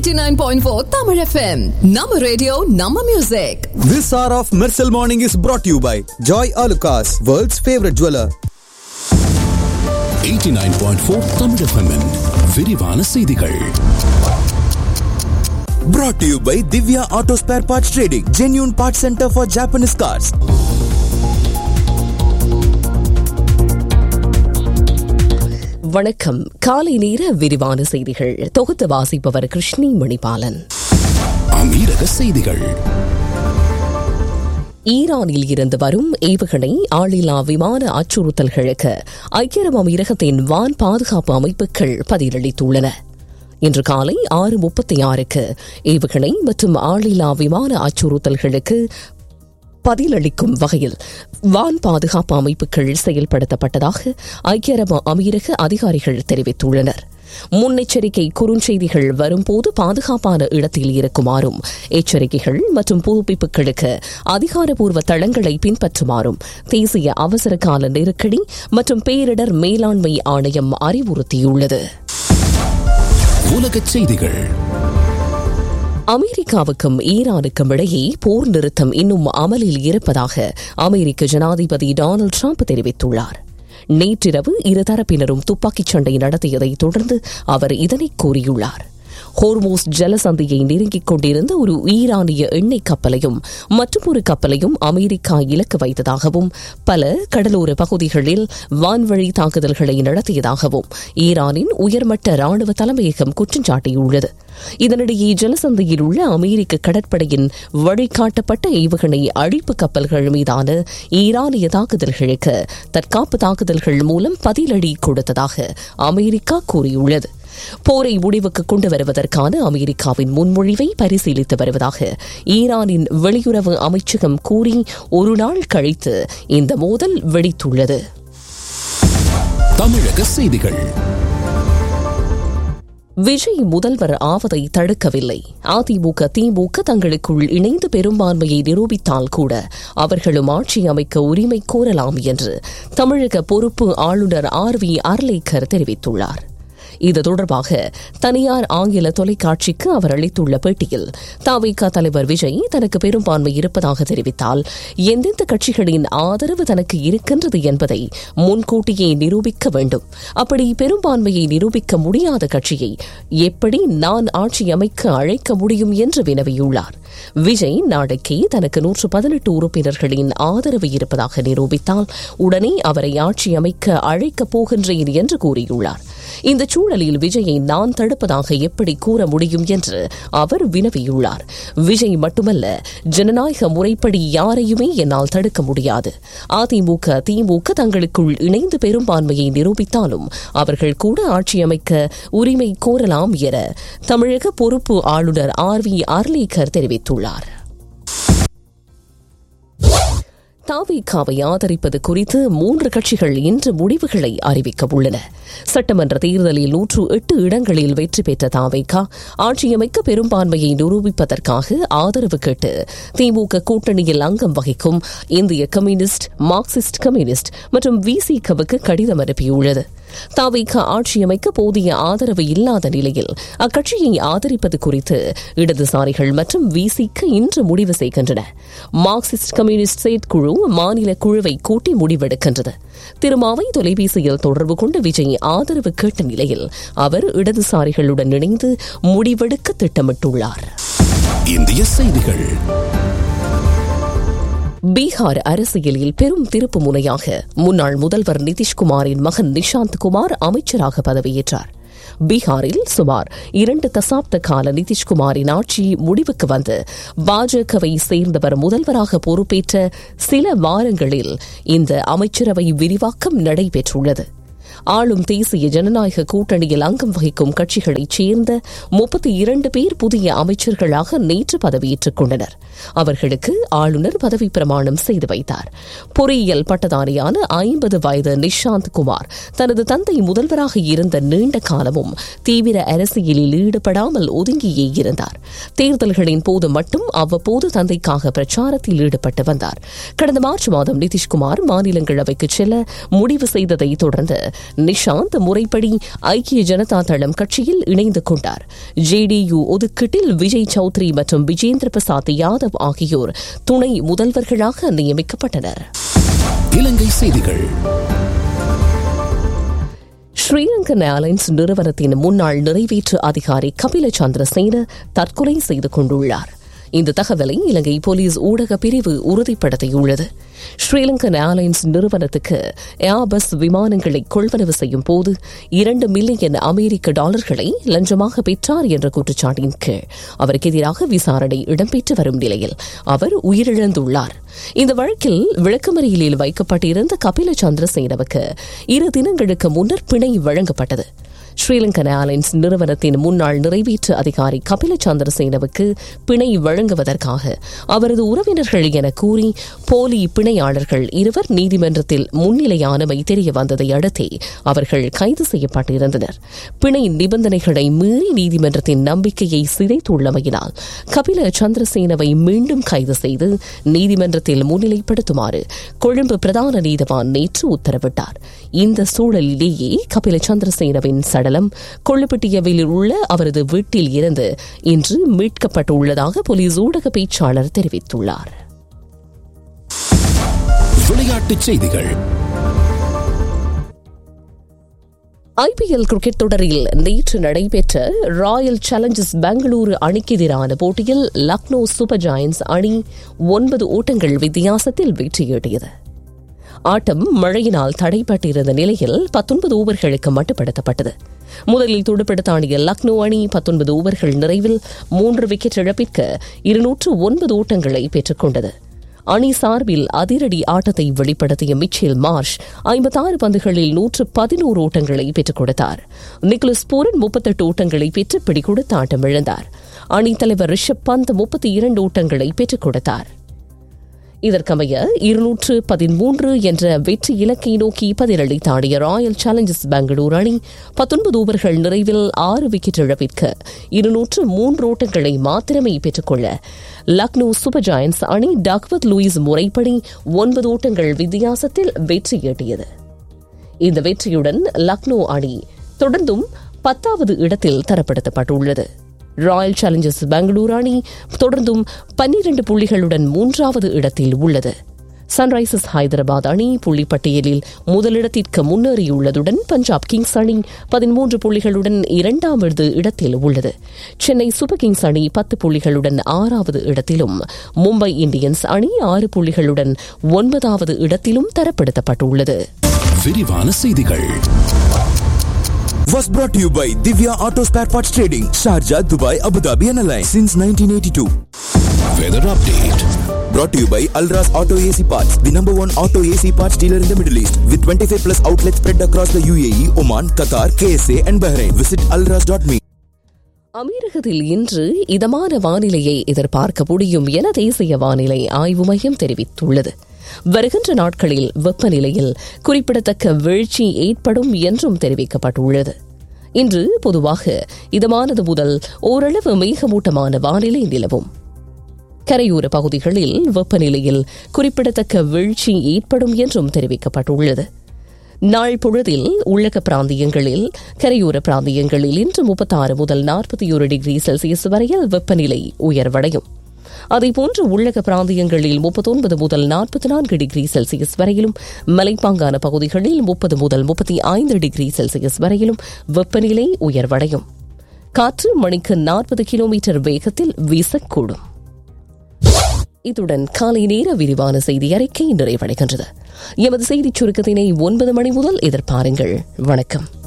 89.4 Tamil FM. Nama radio, Nama music. This hour of Mersal Morning is brought to you by Joy Alucas, world's favorite jeweler. 89.4 Tamil FM -இன் விரிவான செய்திகள் Brought to you by Divya Auto Spare Parts Trading, genuine parts center for Japanese cars. வணக்கம் காலை நேர விரிவான செய்திகள் தொகுத்து வாசிப்பவர் கிருஷ்ணி மணிபாலன் அமீரக செய்திகள் ஈரானில் இருந்து வரும் ஏவுகணை ஆளில்லா விமான அச்சுறுத்தல்களுக்கு ஐக்கிய அரபு அமீரகத்தின் வான் பாதுகாப்பு அமைப்புகள் பதிலளித்துள்ளன இன்று காலை ஆறு முப்பத்தி ஆறுக்கு ஏவுகணை மற்றும் ஆளில்லா விமான அச்சுறுத்தல்களுக்கு பதிலளிக்கும் வகையில் வான் பாதுகாப்பு அமைப்புகள் செயல்படுத்தப்பட்டதாக ஐக்கிய அரபு அமீரக அதிகாரிகள் தெரிவித்துள்ளனர் முன்னெச்சரிக்கை குறுஞ்செய்திகள் வரும்போது பாதுகாப்பான இடத்தில் இருக்குமாறும் எச்சரிக்கைகள் மற்றும் புதுப்பிப்புகளுக்கு அதிகாரப்பூர்வ தளங்களை பின்பற்றுமாறும் தேசிய அவசர கால நெருக்கடி மற்றும் பேரிடர் மேலாண்மை ஆணையம் அறிவுறுத்தியுள்ளது உலகச் செய்திகள் அமெரிக்காவுக்கும் ஈரானுக்கும் இடையே போர் நிறுத்தம் இன்னும் அமலில் இருப்பதாக அமெரிக்க ஜனாதிபதி டொனால்டு ட்ரம்ப் தெரிவித்துள்ளார் நேற்றிரவு இருதரப்பினரும் துப்பாக்கிச் சண்டை நடத்தியதை தொடர்ந்து அவர் இதனை கூறியுள்ளார் ஹோர்மோஸ் ஜலசந்தியை நெருங்கிக் கொண்டிருந்த ஒரு ஈரானிய எண்ணெய் கப்பலையும் மற்றொரு கப்பலையும் அமெரிக்கா இலக்கு வைத்ததாகவும் பல கடலோர பகுதிகளில் வான்வழி தாக்குதல்களை நடத்தியதாகவும் ஈரானின் உயர்மட்ட ராணுவ தலைமையகம் குற்றம் சாட்டியுள்ளது இதனிடையே ஜலசந்தியில் உள்ள அமெரிக்க கடற்படையின் வழிகாட்டப்பட்ட ஏவுகணை அழிப்பு கப்பல்கள் மீதான ஈரானிய தாக்குதல்களுக்கு தற்காப்பு தாக்குதல்கள் மூலம் பதிலடி கொடுத்ததாக அமெரிக்கா கூறியுள்ளது போரை முடிவுக்கு கொண்டு வருவதற்கான அமெரிக்காவின் முன்மொழிவை பரிசீலித்து வருவதாக ஈரானின் வெளியுறவு அமைச்சகம் கூறி ஒரு நாள் கழித்து இந்த மோதல் வெடித்துள்ளது தமிழக செய்திகள் விஜய் முதல்வர் ஆவதை தடுக்கவில்லை அதிமுக திமுக தங்களுக்குள் இணைந்து பெரும்பான்மையை நிரூபித்தால் கூட அவர்களும் ஆட்சி அமைக்க உரிமை கோரலாம் என்று தமிழக பொறுப்பு ஆளுநர் ஆர் வி அர்லேக்கர் தெரிவித்துள்ளார் இது தொடர்பாக தனியார் ஆங்கில தொலைக்காட்சிக்கு அவர் அளித்துள்ள பேட்டியில் தாவிக தலைவர் விஜய் தனக்கு பெரும்பான்மை இருப்பதாக தெரிவித்தால் எந்தெந்த கட்சிகளின் ஆதரவு தனக்கு இருக்கின்றது என்பதை முன்கூட்டியே நிரூபிக்க வேண்டும் அப்படி பெரும்பான்மையை நிரூபிக்க முடியாத கட்சியை எப்படி நான் ஆட்சி அமைக்க அழைக்க முடியும் என்று வினவியுள்ளார் விஜய் நாளைக்கே தனக்கு நூற்று பதினெட்டு உறுப்பினர்களின் ஆதரவு இருப்பதாக நிரூபித்தால் உடனே அவரை ஆட்சி அமைக்க அழைக்கப் போகின்றேன் என்று கூறியுள்ளார் இந்த சூழலில் விஜயை நான் தடுப்பதாக எப்படி கூற முடியும் என்று அவர் வினவியுள்ளார் விஜய் மட்டுமல்ல ஜனநாயக முறைப்படி யாரையுமே என்னால் தடுக்க முடியாது அதிமுக திமுக தங்களுக்குள் இணைந்து பெரும்பான்மையை நிரூபித்தாலும் அவர்கள் கூட ஆட்சி அமைக்க உரிமை கோரலாம் என தமிழக பொறுப்பு ஆளுநர் ஆர் வி அர்லேக்கர் தெரிவித்துள்ளார் தாவிகாவை ஆதரிப்பது குறித்து மூன்று கட்சிகள் இன்று முடிவுகளை அறிவிக்க உள்ளன சட்டமன்ற தேர்தலில் நூற்று எட்டு இடங்களில் வெற்றி பெற்ற தாவிகா ஆட்சியமைக்க பெரும்பான்மையை நிரூபிப்பதற்காக ஆதரவு கேட்டு திமுக கூட்டணியில் அங்கம் வகிக்கும் இந்திய கம்யூனிஸ்ட் மார்க்சிஸ்ட் கம்யூனிஸ்ட் மற்றும் விசிகவுக்கு கடிதம் அனுப்பியுள்ளது தாவிக ஆட்சியமைக்க போதிய ஆதரவு இல்லாத நிலையில் அக்கட்சியை ஆதரிப்பது குறித்து இடதுசாரிகள் மற்றும் விசிக்கு இன்று முடிவு செய்கின்றன மார்க்சிஸ்ட் கம்யூனிஸ்ட் செயற்குழு மாநில குழுவை கூட்டி முடிவெடுக்கின்றது திருமாவை தொலைபேசியில் தொடர்பு கொண்டு விஜய் ஆதரவு கேட்ட நிலையில் அவர் இடதுசாரிகளுடன் இணைந்து முடிவெடுக்க திட்டமிட்டுள்ளார் இந்திய செய்திகள் பீகார் அரசியலில் பெரும் திருப்பு முனையாக முன்னாள் முதல்வர் நிதிஷ்குமாரின் மகன் நிஷாந்த் குமார் அமைச்சராக பதவியேற்றார் பீகாரில் சுமார் இரண்டு தசாப்த கால நிதிஷ்குமாரின் ஆட்சி முடிவுக்கு வந்து பாஜகவை சேர்ந்தவர் முதல்வராக பொறுப்பேற்ற சில வாரங்களில் இந்த அமைச்சரவை விரிவாக்கம் நடைபெற்றுள்ளது ஆளும் தேசிய ஜனநாயக கூட்டணியில் அங்கம் வகிக்கும் கட்சிகளைச் சேர்ந்த முப்பத்தி இரண்டு பேர் புதிய அமைச்சர்களாக நேற்று பதவியேற்றுக் கொண்டனர் அவர்களுக்கு ஆளுநர் பதவி பிரமாணம் செய்து வைத்தார் பொறியியல் பட்டதாரியான ஐம்பது வயது நிஷாந்த் குமார் தனது தந்தை முதல்வராக இருந்த நீண்ட காலமும் தீவிர அரசியலில் ஈடுபடாமல் ஒதுங்கியே இருந்தார் தேர்தல்களின் போது மட்டும் அவ்வப்போது தந்தைக்காக பிரச்சாரத்தில் ஈடுபட்டு வந்தார் கடந்த மார்ச் மாதம் நிதிஷ்குமார் மாநிலங்களவைக்கு செல்ல முடிவு செய்ததை தொடர்ந்து நிஷாந்த் முறைப்படி ஐக்கிய ஜனதா தளம் கட்சியில் இணைந்து கொண்டார் ஜேடியு ஒதுக்கீட்டில் விஜய் சௌத்ரி மற்றும் விஜேந்திர பிரசாத் யாதவ் ஆகியோர் துணை முதல்வர்களாக நியமிக்கப்பட்டனர் இலங்கை செய்திகள் ஸ்ரீலங்கன் ஏர்லைன்ஸ் நிறுவனத்தின் முன்னாள் நிறைவேற்று அதிகாரி கபில சந்திரசேன தற்கொலை செய்து கொண்டுள்ளார் இந்த தகவலை இலங்கை போலீஸ் ஊடக பிரிவு உறுதிப்படுத்தியுள்ளது ஸ்ரீலங்கன் ஏர்லைன்ஸ் நிறுவனத்துக்கு ஏர்பஸ் விமானங்களை கொள்வனவு செய்யும் போது இரண்டு மில்லியன் அமெரிக்க டாலர்களை லஞ்சமாக பெற்றார் என்ற குற்றச்சாட்டின் கீழ் அவருக்கு எதிராக விசாரணை இடம்பெற்று வரும் நிலையில் அவர் உயிரிழந்துள்ளார் இந்த வழக்கில் விளக்கமறியலில் வைக்கப்பட்டிருந்த கபில சந்திரசேனவுக்கு இரு தினங்களுக்கு முன்னர் பிணை வழங்கப்பட்டது ஸ்ரீலங்கன் ஏர்லைன்ஸ் நிறுவனத்தின் முன்னாள் நிறைவேற்று அதிகாரி கபில சந்திரசேனவுக்கு பிணை வழங்குவதற்காக அவரது உறவினர்கள் என கூறி போலி பிணையாளர்கள் இருவர் நீதிமன்றத்தில் முன்னிலையானமை தெரிய வந்ததை அடுத்தே அவர்கள் கைது செய்யப்பட்டிருந்தனர் பிணை நிபந்தனைகளை மீறி நீதிமன்றத்தின் நம்பிக்கையை சிதைத்துள்ளமையினால் கபில சந்திரசேனவை மீண்டும் கைது செய்து நீதிமன்றத்தில் முன்னிலைப்படுத்துமாறு கொழும்பு பிரதான நீதவான் நேற்று உத்தரவிட்டார் இந்த சூழலிலேயே கபில சந்திரசேனவின் சடலம் கொள்ளுப்பட்டியவில் உள்ள அவரது வீட்டில் இருந்து இன்று மீட்கப்பட்டுள்ளதாக போலீஸ் ஊடக பேச்சாளர் தெரிவித்துள்ளார் விளையாட்டுச் செய்திகள் ஐபிஎல் கிரிக்கெட் தொடரில் நேற்று நடைபெற்ற ராயல் சேலஞ்சர்ஸ் பெங்களூரு அணிக்கு எதிரான போட்டியில் லக்னோ சூப்பர் ஜாயன்ஸ் அணி ஒன்பது ஓட்டங்கள் வித்தியாசத்தில் வெற்றியீட்டியது ஆட்டம் மழையினால் தடைப்பட்டிருந்த நிலையில் பத்தொன்பது ஓவர்களுக்கு மட்டுப்படுத்தப்பட்டது முதலில் துடுப்படுத்த ஆடிய லக்னோ அணி பத்தொன்பது ஓவர்கள் நிறைவில் மூன்று விக்கெட் இழப்பிற்கு இருநூற்று ஒன்பது ஓட்டங்களை பெற்றுக் கொண்டது அணி சார்பில் அதிரடி ஆட்டத்தை வெளிப்படுத்திய மிச்சேல் மார்ஷ் ஐம்பத்தாறு பந்துகளில் நூற்று பதினோரு ஓட்டங்களை பெற்றுக் கொடுத்தார் நிக்கலஸ் பூரன் முப்பத்தெட்டு ஓட்டங்களை பெற்று பிடிகொடுத்து ஆட்டம் இழந்தார் அணித்தலைவர் ரிஷப் பந்த் முப்பத்தி இரண்டு ஓட்டங்களை பெற்றுக் கொடுத்தார் இதற்கமைய இருநூற்று பதிமூன்று என்ற வெற்றி இலக்கை நோக்கி பதிலளித்த ஆடிய ராயல் சேலஞ்சர்ஸ் பெங்களூரு அணி பத்தொன்பது ஓவர்கள் நிறைவில் ஆறு விக்கெட் இழப்பிற்கு இருநூற்று மூன்று ஓட்டங்களை மாத்திரமே பெற்றுக்கொள்ள லக்னோ சூப்பர் ஜாயன்ஸ் அணி டக்வத் லூயிஸ் முறைப்படி ஒன்பது ஓட்டங்கள் வித்தியாசத்தில் வெற்றி ஈட்டியது இந்த வெற்றியுடன் லக்னோ அணி தொடர்ந்தும் பத்தாவது இடத்தில் தரப்படுத்தப்பட்டுள்ளது ராயல் சேலஞ்சர்ஸ் பெங்களூரு அணி தொடர்ந்தும் பன்னிரண்டு புள்ளிகளுடன் மூன்றாவது இடத்தில் உள்ளது சன்ரைசர்ஸ் ஹைதராபாத் அணி புள்ளிப்பட்டியலில் முதலிடத்திற்கு முன்னேறியுள்ளதுடன் பஞ்சாப் கிங்ஸ் அணி பதிமூன்று புள்ளிகளுடன் இரண்டாவது இடத்தில் உள்ளது சென்னை சூப்பர் கிங்ஸ் அணி பத்து புள்ளிகளுடன் ஆறாவது இடத்திலும் மும்பை இந்தியன்ஸ் அணி ஆறு புள்ளிகளுடன் ஒன்பதாவது இடத்திலும் தரப்படுத்தப்பட்டுள்ளது விரிவான செய்திகள் Was brought to you by Divya Auto Spare Parts Trading, Sharjah, Dubai, Abu Dhabi, and Alliance since 1982. Weather update Brought to you by Alras Auto AC Parts, the number one auto AC parts dealer in the Middle East, with 25 plus outlets spread across the UAE, Oman, Qatar, KSA, and Bahrain. Visit alras.me. அமீரகத்தில் இன்று இதமான வானிலையை எதிர்பார்க்க முடியும் என தேசிய வானிலை ஆய்வு மையம் தெரிவித்துள்ளது வருகின்ற நாட்களில் வெப்பநிலையில் குறிப்பிடத்தக்க வீழ்ச்சி ஏற்படும் என்றும் தெரிவிக்கப்பட்டுள்ளது இன்று பொதுவாக இதமானது முதல் ஓரளவு மேகமூட்டமான வானிலை நிலவும் கரையோர பகுதிகளில் வெப்பநிலையில் குறிப்பிடத்தக்க வீழ்ச்சி ஏற்படும் என்றும் தெரிவிக்கப்பட்டுள்ளது நாள் பொழுதில் உள்ளக பிராந்தியங்களில் கரையோர பிராந்தியங்களில் இன்று முப்பத்தாறு முதல் நாற்பத்தி ஒரு டிகிரி செல்சியஸ் வரையில் வெப்பநிலை உயர்வடையும் அதேபோன்று உள்ளக பிராந்தியங்களில் முப்பத்தொன்பது முதல் நாற்பத்தி நான்கு டிகிரி செல்சியஸ் வரையிலும் மலைப்பாங்கான பகுதிகளில் முப்பது முதல் முப்பத்தி ஐந்து டிகிரி செல்சியஸ் வரையிலும் வெப்பநிலை உயர்வடையும் காற்று மணிக்கு நாற்பது கிலோமீட்டர் வேகத்தில் வீசக்கூடும் இத்துடன் காலை நேர விரிவான செய்தி அறிக்கை நிறைவடைகின்றது எமது செய்திச் சுருக்கத்தினை ஒன்பது மணி முதல் எதிர்பாருங்கள் வணக்கம்